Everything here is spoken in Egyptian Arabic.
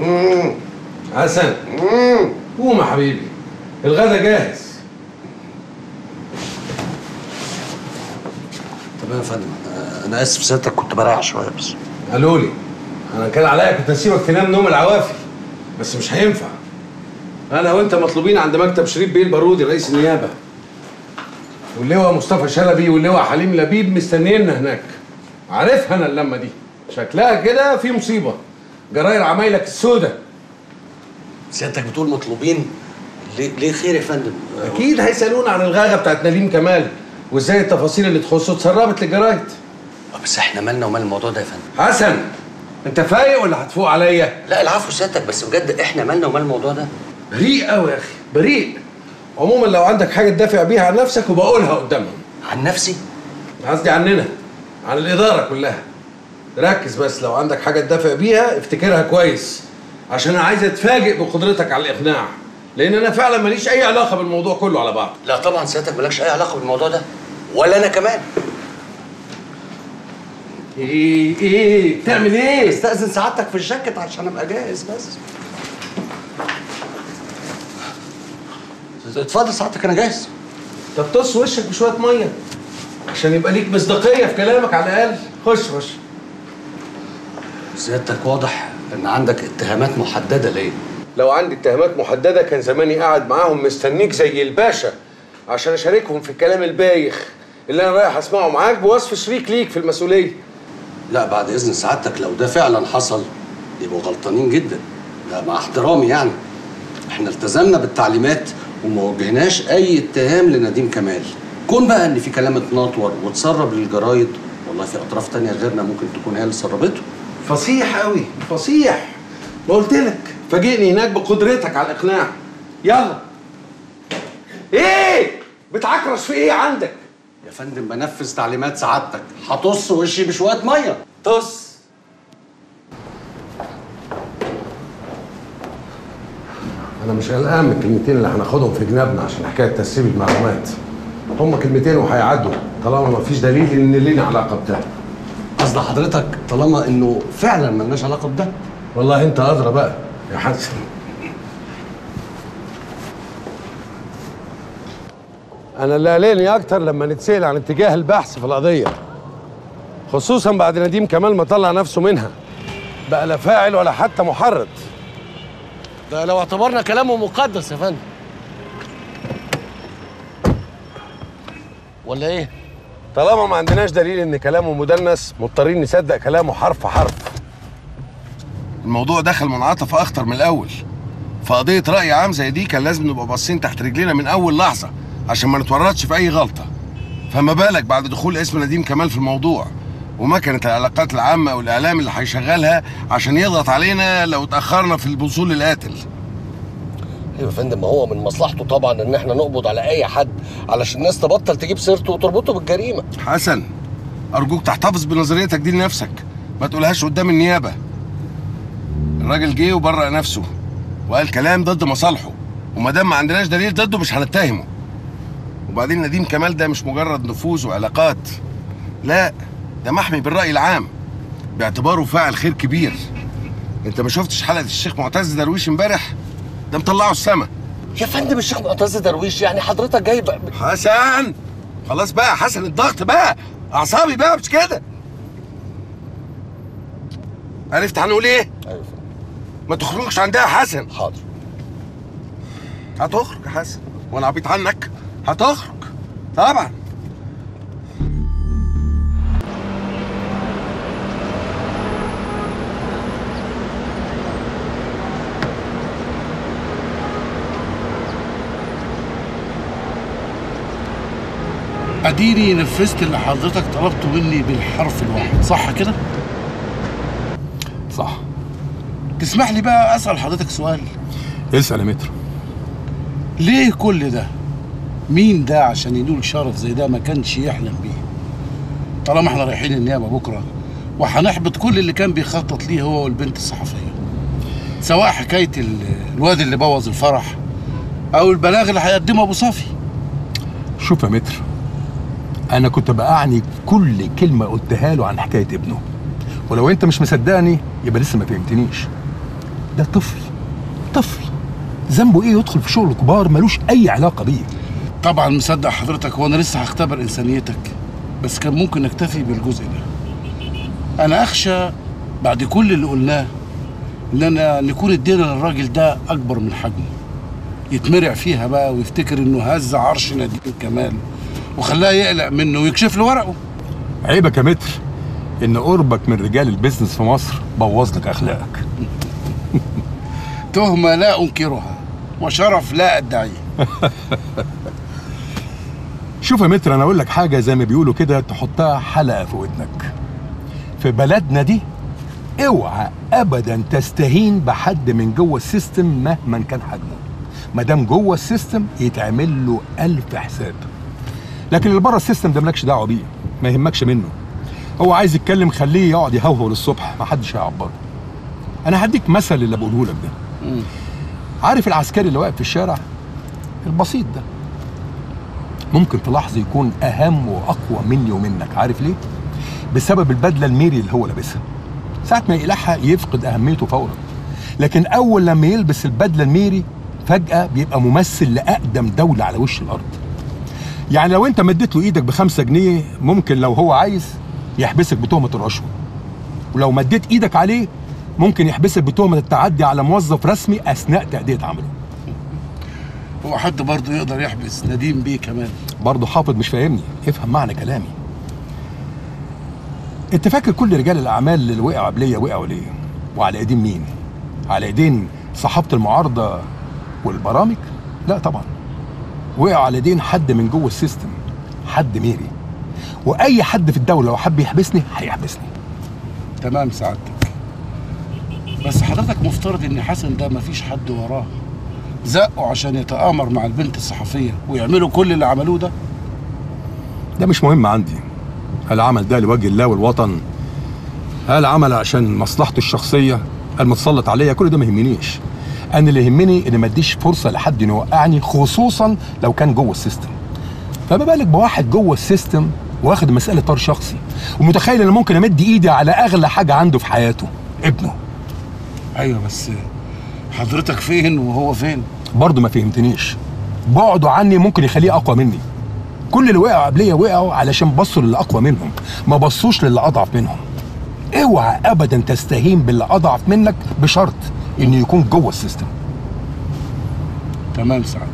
حسن قوم يا حبيبي الغدا جاهز تمام يا فندم آه، انا اسف سيادتك كنت بريح شويه بس قالوا لي انا كان عليا كنت اسيبك تنام نوم العوافي بس مش هينفع انا وانت مطلوبين عند مكتب شريف بيه البارودي رئيس النيابه واللواء مصطفى شلبي واللواء حليم لبيب مستنينا هناك عارفها انا اللمه دي شكلها كده في مصيبه جراير عمايلك السودة سيادتك بتقول مطلوبين ليه ليه خير يا فندم آه، اكيد هيسالونا عن الغاغه بتاعت نليم كمال وازاي التفاصيل اللي تخصه اتسربت للجرايد بس احنا مالنا ومال الموضوع ده يا فندم حسن انت فايق ولا هتفوق عليا لا العفو سيادتك بس بجد احنا مالنا ومال الموضوع ده بريء قوي يا اخي بريء عموما لو عندك حاجه تدافع بيها عن نفسك وبقولها قدامهم عن نفسي قصدي عننا عن الاداره كلها ركز بس لو عندك حاجه تدافع بيها افتكرها كويس عشان انا عايز اتفاجئ بقدرتك على الاقناع لان انا فعلا ماليش اي علاقه بالموضوع كله على بعض لا طبعا سيادتك مالكش اي علاقه بالموضوع ده ولا انا كمان ايه ايه بتعمل ايه استاذن سعادتك في الجاكيت عشان ابقى جاهز بس اتفضل سعادتك انا جاهز طب طص وشك بشويه ميه عشان يبقى ليك مصداقيه في كلامك على الاقل خش خش سيادتك واضح ان عندك اتهامات محدده ليا لو عندي اتهامات محدده كان زماني قاعد معاهم مستنيك زي الباشا عشان اشاركهم في الكلام البايخ اللي انا رايح اسمعه معاك بوصف شريك ليك في المسؤوليه لا بعد اذن سعادتك لو ده فعلا حصل يبقوا غلطانين جدا ده مع احترامي يعني احنا التزمنا بالتعليمات وما وجهناش اي اتهام لنديم كمال كون بقى ان في كلام اتنطور واتسرب للجرايد والله في اطراف تانية غيرنا ممكن تكون هي اللي سربته فصيح قوي فصيح ما قلت لك فاجئني هناك بقدرتك على الاقناع يلا ايه بتعكرش في ايه عندك يا فندم بنفذ تعليمات سعادتك هطص وشي بشويه ميه طص انا مش قلقان من الكلمتين اللي هناخدهم في جنابنا عشان حكايه تسريب المعلومات هما كلمتين وهيعدوا طالما ما فيش دليل ان لينا علاقه بده قصد حضرتك طالما انه فعلا ملناش علاقه بده والله انت ادرى بقى يا حسن انا اللي قلقني اكتر لما نتسال عن اتجاه البحث في القضيه خصوصا بعد نديم كمال ما طلع نفسه منها بقى لا فاعل ولا حتى محرض ده لو اعتبرنا كلامه مقدس يا فندم ولا ايه طالما ما عندناش دليل ان كلامه مدنس مضطرين نصدق كلامه حرف حرف الموضوع دخل منعطف اخطر من الاول في قضيه راي عام زي دي كان لازم نبقى باصين تحت رجلينا من اول لحظه عشان ما نتورطش في اي غلطه فما بالك بعد دخول اسم نديم كمال في الموضوع وما كانت العلاقات العامة والإعلام اللي هيشغلها عشان يضغط علينا لو اتأخرنا في الوصول للقاتل ايوه يا فندم ما هو من مصلحته طبعا ان احنا نقبض على اي حد علشان الناس تبطل تجيب سيرته وتربطه بالجريمه حسن أرجوك تحتفظ بنظريتك دي لنفسك ما تقولهاش قدام النيابة الراجل جه وبرأ نفسه وقال كلام ضد مصالحه وما دام ما عندناش دليل ضده مش هنتهمه وبعدين نديم كمال ده مش مجرد نفوذ وعلاقات لا ده محمي بالرأي العام باعتباره فاعل خير كبير انت ما شفتش حلقة الشيخ معتز درويش امبارح ده مطلعه السما يا فندم الشيخ معتز درويش يعني حضرتك جاي بقى حسن خلاص بقى حسن الضغط بقى اعصابي بقى مش كده عرفت هنقول ايه ايوه ما تخرجش عندها يا حسن حاضر هتخرج يا حسن وانا عبيط عنك هتخرج طبعا اديني نفذت اللي حضرتك طلبته مني بالحرف الواحد صح كده صح تسمح لي بقى اسال حضرتك سؤال اسال يا متر ليه كل ده مين ده عشان ينول شرف زي ده ما كانش يحلم بيه طالما احنا رايحين النيابه بكره وهنحبط كل اللي كان بيخطط ليه هو والبنت الصحفيه سواء حكايه ال- الواد اللي بوظ الفرح او البلاغ اللي هيقدمه ابو صافي شوف يا متر انا كنت بأعني كل كلمه قلتها له عن حكايه ابنه ولو انت مش مصدقني يبقى لسه ما فهمتنيش ده طفل طفل ذنبه ايه يدخل في شغل كبار ملوش اي علاقه بيه طبعا مصدق حضرتك وانا لسه هختبر انسانيتك بس كان ممكن نكتفي بالجزء ده انا اخشى بعد كل اللي قلناه اننا نكون ادينا للراجل ده اكبر من حجمه يتمرع فيها بقى ويفتكر انه هز عرش نديم كمال وخلاه يقلق منه ويكشف له ورقه عيبك يا متر ان قربك من رجال البيزنس في مصر بوظ لك اخلاقك تهمه لا انكرها وشرف لا ادعيه شوف يا متر انا اقول لك حاجه زي ما بيقولوا كده تحطها حلقه في ودنك في بلدنا دي اوعى ابدا تستهين بحد من جوه السيستم مهما كان حجمه ما دام جوه السيستم يتعمل له الف حساب لكن اللي بره السيستم ده مالكش دعوه بيه ما يهمكش منه هو عايز يتكلم خليه يقعد يهوهو للصبح ما حدش هيعبره انا هديك مثل اللي بقوله لك ده عارف العسكري اللي واقف في الشارع البسيط ده ممكن تلاحظ يكون اهم واقوى مني ومنك عارف ليه بسبب البدله الميري اللي هو لابسها ساعه ما يقلعها يفقد اهميته فورا لكن اول لما يلبس البدله الميري فجاه بيبقى ممثل لاقدم دوله على وش الارض يعني لو انت مديت له ايدك بخمسة جنيه ممكن لو هو عايز يحبسك بتهمه الرشوه ولو مديت ايدك عليه ممكن يحبسك بتهمه التعدي على موظف رسمي اثناء تاديه عمله هو حد برضه يقدر يحبس نديم بيه كمان برضه حافظ مش فاهمني افهم معنى كلامي انت فاكر كل رجال الاعمال اللي وقعوا قبليه وقعوا ليه وعلى ايدين مين على ايدين صحافه المعارضه والبرامج لا طبعا وقعوا على ايدين حد من جوه السيستم حد ميري واي حد في الدوله لو حب يحبسني هيحبسني تمام سعادتك بس حضرتك مفترض ان حسن ده مفيش حد وراه زقه عشان يتآمر مع البنت الصحفية ويعملوا كل اللي عملوه ده ده مش مهم عندي هل عمل ده لوجه الله والوطن هل عمل عشان مصلحته الشخصية المتسلط عليا كل ده ما يهمنيش انا اللي يهمني ان ما اديش فرصة لحد انه يوقعني خصوصا لو كان جوه السيستم فما بالك بواحد جوه السيستم واخد المسألة طار شخصي ومتخيل ان ممكن امد ايدي على اغلى حاجة عنده في حياته ابنه ايوه بس حضرتك فين وهو فين برضه ما فهمتنيش بعده عني ممكن يخليه اقوى مني كل اللي وقعوا قبليه وقعوا علشان بصوا للي اقوى منهم ما بصوش للي اضعف منهم اوعى ابدا تستهين باللي اضعف منك بشرط انه يكون جوه السيستم تمام سعادتك